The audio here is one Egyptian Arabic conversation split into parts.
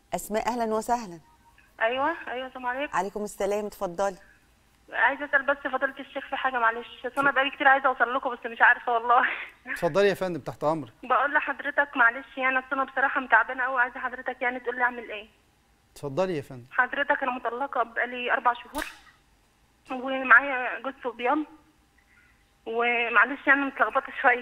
اسماء اهلا وسهلا ايوه ايوه السلام عليكم عليكم السلام اتفضلي عايزه اسال بس فضيله الشيخ في حاجه معلش أصل انا بقالي كتير عايزه اوصل لكم بس مش عارفه والله اتفضلي يا فندم تحت امرك بقول لحضرتك معلش يعني اصل انا بصراحه متعبانه قوي عايزه حضرتك يعني تقول لي اعمل ايه اتفضلي يا فندم حضرتك انا مطلقه بقالي اربع شهور ومعايا جوز صبيان ومعلش يعني متلخبطه شويه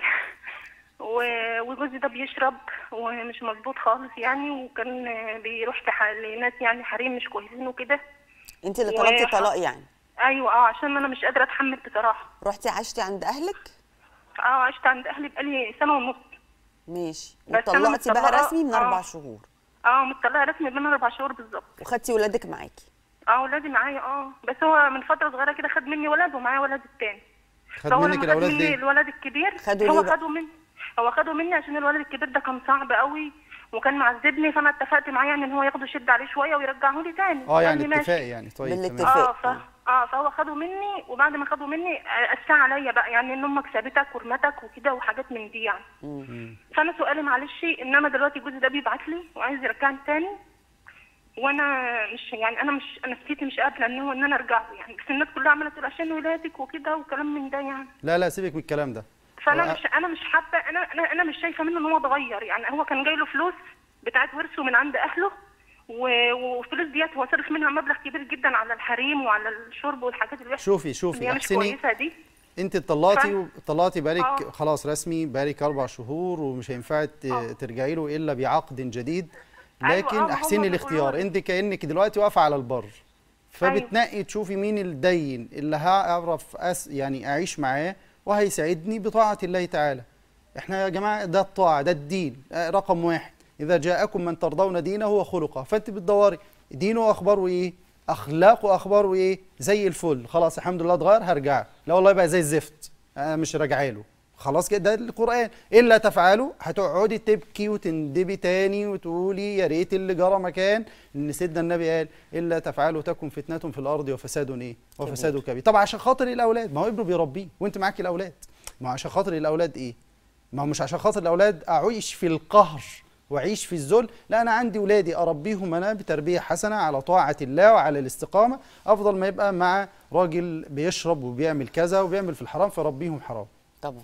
و- وجوزي ده بيشرب ومش مظبوط خالص يعني وكان بيروح لح- لناس يعني حريم مش كويسين وكده انت اللي طلبتي وح- طلاق يعني ايوه اه عشان انا مش قادره اتحمل بصراحه رحتي عشتي عند اهلك اه عشت عند اهلي بقالي سنه ونص ماشي بس أنا وطلقتي بقى متطلقة، رسمي من آه. اربع شهور اه مطلقه رسمي بين اربع شهور بالظبط وخدتي ولادك معاكي اه ولادي معايا اه بس هو من فتره صغيره كده خد مني ولد ومعايا ولد التاني خد فهو منك لما الاولاد خد مني ليه الولد الكبير خدوا هو ليه بقى؟ خده مني هو خده مني عشان الولد الكبير ده كان صعب قوي وكان معذبني فانا اتفقت معاه يعني ان هو ياخده يشد عليه شويه ويرجعه لي تاني اه قال يعني لي ماشي. اتفاق يعني طيب تمام بالاتفاق. اه ف... اه فهو خده مني وبعد ما خده مني قساه عليا بقى يعني ان امك سابتك ورمتك وكده وحاجات من دي يعني فانا سؤالي معلش ان انا دلوقتي جوزي ده بيبعت لي وعايز يرجعني تاني وانا مش يعني انا مش انا نفسيتي مش قابله ان هو ان انا ارجع له يعني بس الناس كلها عماله تقول عشان ولادك وكده وكلام من ده يعني لا لا سيبك من الكلام ده فانا هو- مش انا مش حابه انا انا انا مش شايفه منه ان هو اتغير يعني هو كان جاي له فلوس بتاعت ورثه من عند اهله و- والفلوس ديت هو صرف منها مبلغ كبير جدا على الحريم وعلى الشرب والحاجات اللي شوفي شوفي اللي هي مش احسني كويسه دي انت اتطلقتي ف- وطلقتي بقالك آه. خلاص رسمي بقالك اربع شهور ومش هينفع ت- آه. ترجعي له الا بعقد جديد أيوة، لكن آه، ما هم احسني بيقولوا الاختيار لي. انت كانك دلوقتي واقفه على البر فبتنقي تشوفي مين الدين اللي هعرف أس يعني اعيش معاه وهيساعدني بطاعه الله تعالى احنا يا جماعه ده الطاعه ده الدين آه، رقم واحد اذا جاءكم من ترضون دينه وخلقه فانت بتدوري دينه واخباره ايه اخلاقه واخباره ايه زي الفل خلاص الحمد لله اتغير هرجع لا والله بقى زي الزفت انا مش راجعه له خلاص كده ده القران الا تفعلوا هتقعدي تبكي وتندبي تاني وتقولي يا ريت اللي جرى مكان ان سيدنا النبي قال الا تفعلوا تكن فتنه في الارض وفساد ايه وفساد كبير طبعا عشان خاطر الاولاد ما هو ابنه بيربيه وانت معاكي الاولاد ما هو عشان خاطر الاولاد ايه ما هو مش عشان خاطر الاولاد اعيش في القهر واعيش في الذل لا انا عندي ولادي اربيهم انا بتربيه حسنه على طاعه الله وعلى الاستقامه افضل ما يبقى مع راجل بيشرب وبيعمل كذا وبيعمل في الحرام فربيهم حرام طبعا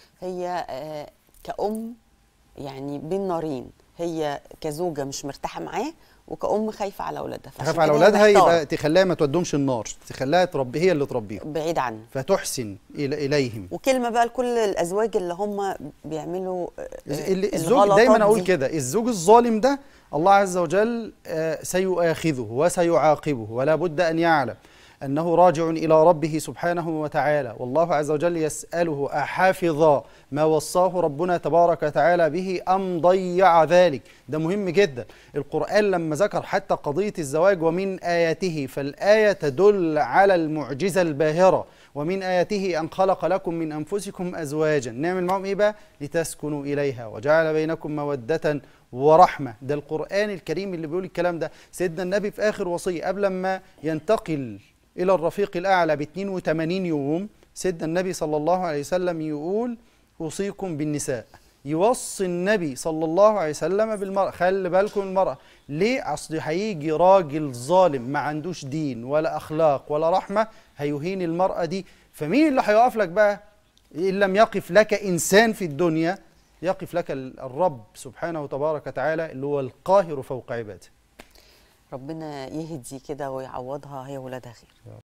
هي آه، كأم يعني بين نارين هي كزوجة مش مرتاحة معاه وكأم خايفة على أولادها فعشان تخاف على كده هي اولادها محتارة يبقى تخليها ما تودهمش النار تخليها تربي هي اللي تربيهم بعيد عنه فتحسن إلى اليهم وكلمة بقى لكل الأزواج اللي هم بيعملوا آه، اللي الزوج الغلطات دايما اقول دي. كده الزوج الظالم ده الله عز وجل آه، سيؤاخذه وسيعاقبه ولا بد ان يعلم انه راجع الى ربه سبحانه وتعالى والله عز وجل يساله احافظ ما وصاه ربنا تبارك وتعالى به ام ضيع ذلك ده مهم جدا القران لما ذكر حتى قضيه الزواج ومن اياته فالايه تدل على المعجزه الباهره ومن آياته أن خلق لكم من أنفسكم أزواجا نعمل معهم إيه بقى لتسكنوا إليها وجعل بينكم مودة ورحمة ده القرآن الكريم اللي بيقول الكلام ده سيدنا النبي في آخر وصية قبل ما ينتقل إلى الرفيق الأعلى ب 82 يوم سيدنا النبي صلى الله عليه وسلم يقول أوصيكم بالنساء يوصي النبي صلى الله عليه وسلم بالمرأة خلي بالكم من المرأة ليه أصل هيجي راجل ظالم ما عندوش دين ولا أخلاق ولا رحمة هيهين المرأة دي فمين اللي هيقف لك بقى إن لم يقف لك إنسان في الدنيا يقف لك الرب سبحانه وتبارك وتعالى اللي هو القاهر فوق عباده ربنا يهدي كده ويعوضها هي ولادها خير